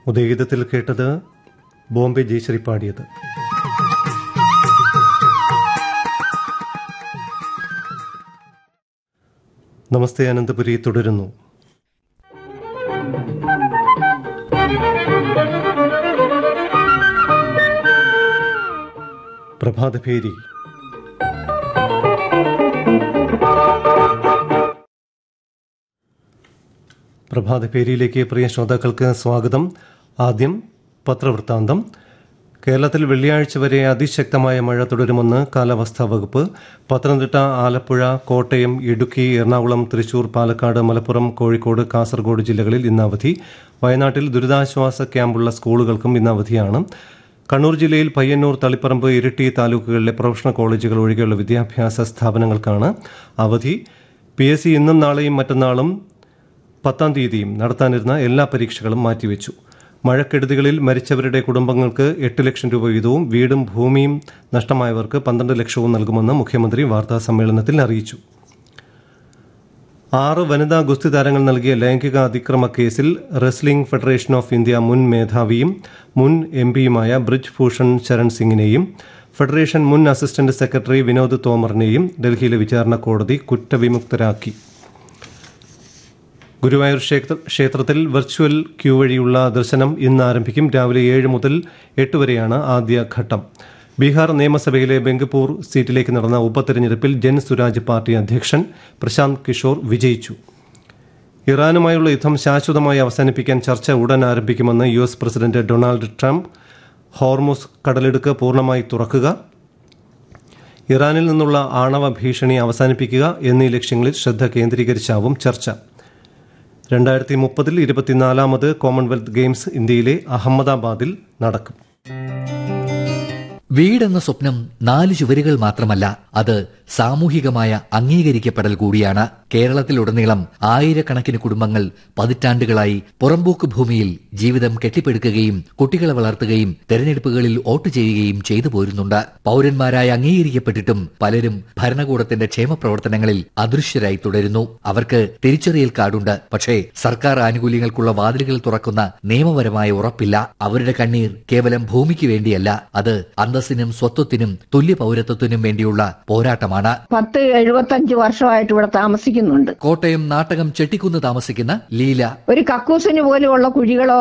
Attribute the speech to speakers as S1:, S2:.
S1: ഉദയഗീതത്തിൽ കേട്ടത് ബോംബെ ജയശ്രീ പാടിയത് നമസ്തേ അനന്തപുരി തുടരുന്നു പ്രഭാതഭേരി പ്രഭാതഭേരിയിലേക്ക് പ്രിയ ശ്രോതാക്കൾക്ക് സ്വാഗതം ആദ്യം പത്രവൃത്താന്തം കേരളത്തിൽ വെള്ളിയാഴ്ച വരെ അതിശക്തമായ മഴ തുടരുമെന്ന് കാലാവസ്ഥാ വകുപ്പ് പത്തനംതിട്ട ആലപ്പുഴ കോട്ടയം ഇടുക്കി എറണാകുളം തൃശൂർ പാലക്കാട് മലപ്പുറം കോഴിക്കോട് കാസർഗോഡ് ജില്ലകളിൽ ഇന്ന് അവധി വയനാട്ടിൽ ദുരിതാശ്വാസ ക്യാമ്പുള്ള സ്കൂളുകൾക്കും ഇന്ന് അവധിയാണ് കണ്ണൂർ ജില്ലയിൽ പയ്യന്നൂർ തളിപ്പറമ്പ് ഇരിട്ടി താലൂക്കുകളിലെ പ്രൊഫഷണൽ കോളേജുകൾ ഒഴികെയുള്ള വിദ്യാഭ്യാസ സ്ഥാപനങ്ങൾക്കാണ് അവധി പി എസ് സി ഇന്നും നാളെയും മറ്റന്നാളും പത്താം തീയതിയും നടത്താനിരുന്ന എല്ലാ പരീക്ഷകളും മാറ്റിവെച്ചു മഴക്കെടുതികളിൽ മരിച്ചവരുടെ കുടുംബങ്ങൾക്ക് എട്ട് ലക്ഷം രൂപ വീതവും വീടും ഭൂമിയും നഷ്ടമായവർക്ക് പന്ത്രണ്ട് ലക്ഷവും നൽകുമെന്ന് മുഖ്യമന്ത്രി വാർത്താ സമ്മേളനത്തിൽ അറിയിച്ചു ആറ് വനിതാ ഗുസ്തി താരങ്ങൾ നൽകിയ ലൈംഗിക അതിക്രമ കേസിൽ റെസ്ലിംഗ് ഫെഡറേഷൻ ഓഫ് ഇന്ത്യ മുൻ മേധാവിയും മുൻ എം പിയുമായ ബ്രിജ് ഭൂഷൺ ശരൺ സിംഗിനെയും ഫെഡറേഷൻ മുൻ അസിസ്റ്റന്റ് സെക്രട്ടറി വിനോദ് തോമറിനെയും ഡൽഹിയിലെ വിചാരണ കോടതി കുറ്റവിമുക്തരാക്കി ഗുരുവായൂർ ക്ഷേത്ര ക്ഷേത്രത്തിൽ വെർച്വൽ ക്യൂ വഴിയുള്ള ദർശനം ഇന്ന് ആരംഭിക്കും രാവിലെ ഏഴ് മുതൽ എട്ട് വരെയാണ് ആദ്യ ഘട്ടം ബീഹാർ നിയമസഭയിലെ ബംഗപ്പൂർ സീറ്റിലേക്ക് നടന്ന ഉപതെരഞ്ഞെടുപ്പിൽ ജൻ സുരാജ് പാർട്ടി അധ്യക്ഷൻ പ്രശാന്ത് കിഷോർ വിജയിച്ചു ഇറാനുമായുള്ള യുദ്ധം ശാശ്വതമായി അവസാനിപ്പിക്കാൻ ചർച്ച ഉടൻ ആരംഭിക്കുമെന്ന് U S president Donald Trump Hormuz കടലിടുക്ക് പൂർണ്ണമായി തുറക്കുക ഇറാനിൽ നിന്നുള്ള ആണവ ഭീഷണി അവസാനിപ്പിക്കുക എന്നീ ലക്ഷ്യങ്ങളിൽ ശ്രദ്ധ കേന്ദ്രീകരിച്ചാവും ചർച്ച രണ്ടായിരത്തി മുപ്പതിൽ ഇരുപത്തിനാലാമത് കോമൺവെൽത്ത് ഗെയിംസ് ഇന്ത്യയിലെ അഹമ്മദാബാദിൽ നടക്കും
S2: വീടെന്ന സ്വപ്നം നാല് ചുവരുകൾ മാത്രമല്ല അത് സാമൂഹികമായ അംഗീകരിക്കപ്പെടൽ കൂടിയാണ് കേരളത്തിലുടനീളം ആയിരക്കണക്കിന് കുടുംബങ്ങൾ പതിറ്റാണ്ടുകളായി പുറമ്പോക്ക് ഭൂമിയിൽ ജീവിതം കെട്ടിപ്പടുക്കുകയും കുട്ടികളെ വളർത്തുകയും തെരഞ്ഞെടുപ്പുകളിൽ വോട്ട് ചെയ്യുകയും ചെയ്തു പോരുന്നുണ്ട് പൗരന്മാരായി അംഗീകരിക്കപ്പെട്ടിട്ടും പലരും ഭരണകൂടത്തിന്റെ ക്ഷേമ പ്രവർത്തനങ്ങളിൽ അദൃശ്യരായി തുടരുന്നു അവർക്ക് തിരിച്ചറിയൽ കാർഡുണ്ട് പക്ഷേ സർക്കാർ ആനുകൂല്യങ്ങൾക്കുള്ള വാതിലുകൾ തുറക്കുന്ന നിയമപരമായ ഉറപ്പില്ല അവരുടെ കണ്ണീർ കേവലം ഭൂമിക്ക് വേണ്ടിയല്ല അത് അന്തസ്സിനും സ്വത്വത്തിനും തുല്യ പൗരത്വത്തിനും വേണ്ടിയുള്ള പോരാട്ടമാണ്
S3: പത്ത് എഴുപത്തഞ്ച് വർഷമായിട്ട് ഇവിടെ താമസിക്കുന്നുണ്ട്
S2: കോട്ടയം നാട്ടകം ചെട്ടിക്കുന്ന് താമസിക്കുന്ന ലീല
S3: ഒരു കക്കൂസിന് പോലെയുള്ള കുഴികളോ